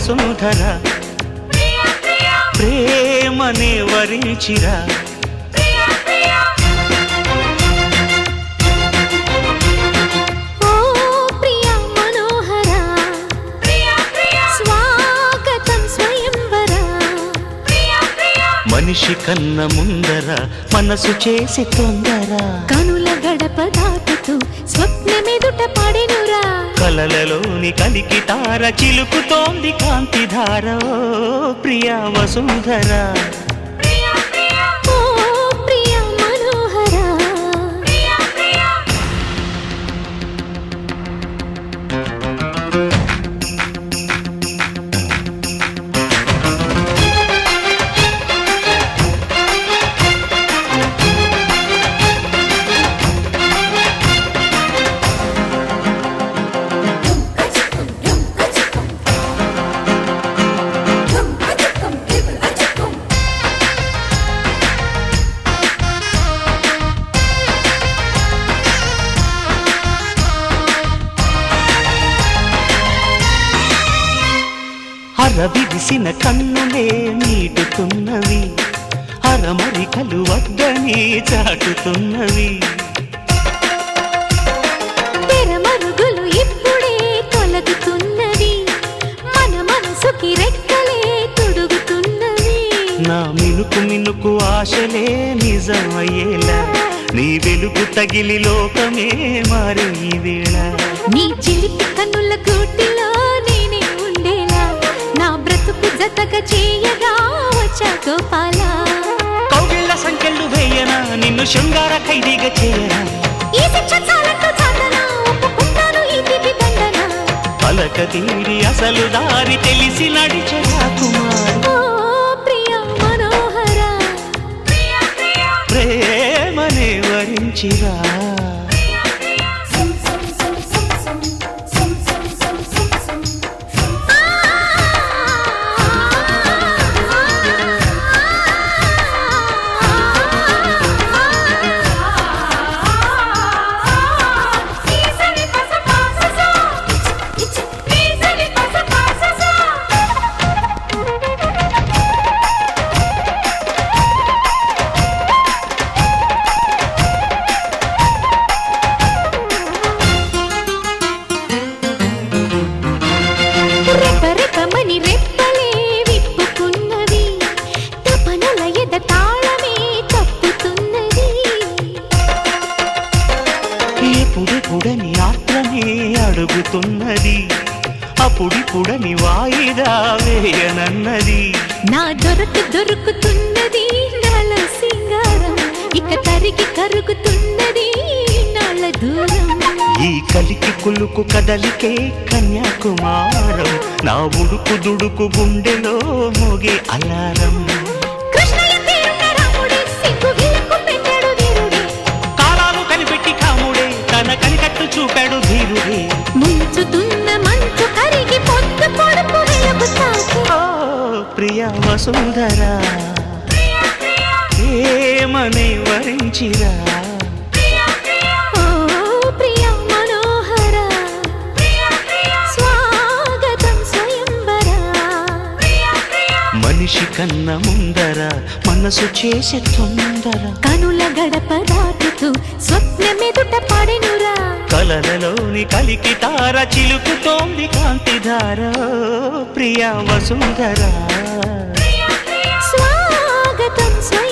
వసుంధర ప్రేమనే వరించిరా ఓ ప్రియ మనోహర స్వాగతం స్వయంవర మనిషి కన్న ముందర మనసు చేసి తొందర కనుల గడప దాటుతూ స్వప్నమెదుట పడెనురా కలలలోని కలికి తార చిలుకుతోంది కాంతి ధార ఓ ప్రియా వసుంధర ఓ ప్రియ మనోహర అరవిరిసిన కన్నులే నీటుతున్నవి అరమరికలు వద్దని చాటుతున్నవి తెరమరుగులు ఇప్పుడే తొలగుతున్నవి మన మనసుకి రెక్కలే తొడుగుతున్నవి నా మినుకు మినుకు ఆశలే నిజమయ్యేలా నీ వెలుగు తగిలి లోకమే మారే ఈ వేళ నీ చిలిపి కన్నుల కూటిలో నేనే ఉండేలా నా బ్రతుకు జతక చేయగా వచ్చా గోపాల కౌగిళ్ళ సంఖ్యలు వేయనా నిన్ను శృంగార ఖైదీగా చేయనా ఈ శిక్ష చాలంటూ చాటనా ఒప్పుకుంటాను ఈ తిపి దండన పలక తీరి అసలు దారి తెలిసి నడిచరా కుమార్ ఓ ప్రియ మనోహర ప్రేమనే వరించిరా రెపరెపమని రెప్పలే విప్పుకున్నవి తపనల ఎద తాళమే తప్పుతున్నది ఎప్పుడెప్పుడని ఆత్రమే అడుగుతున్నది అప్పుడిప్పుడని వాయిదా వేయనన్నది నా దొరకు దొరుకుతున్నది నాలో సింగారం ఇక తరిగి కరుగుతున్నది నాల దూరం ఈ కలికి కులుకు కదలికే కన్యాకుమారం నా ఉడుకు దుడుకు గుండెలో మోగే అలారం కృష్ణయ్య పేరున్న రాముడే సిగ్గు గిలకు పెట్టాడు వీరుడే కాలాలు కనిపెట్టి కాముడే తన కనికట్టు చూపాడు ధీరుడే ముంచుతున్న మంచు కరిగి పొద్దు పొడుపు వెలుగు తాకి ఓ ప్రియ వసుంధర ఏమని వరించిరా ఓ ప్రియ మనోహర స్వాగతం స్వయంవర మనిషి కన్న ముందర మనసు చేసే తొందర కనుల గడప దాటుతూ స్వప్నమెదుట పడెనురా కలలలోని కలికి తార చిలుకుతోంది కాంతిధార ప్రియ వసుంధర స్వాగతం స్వయంవర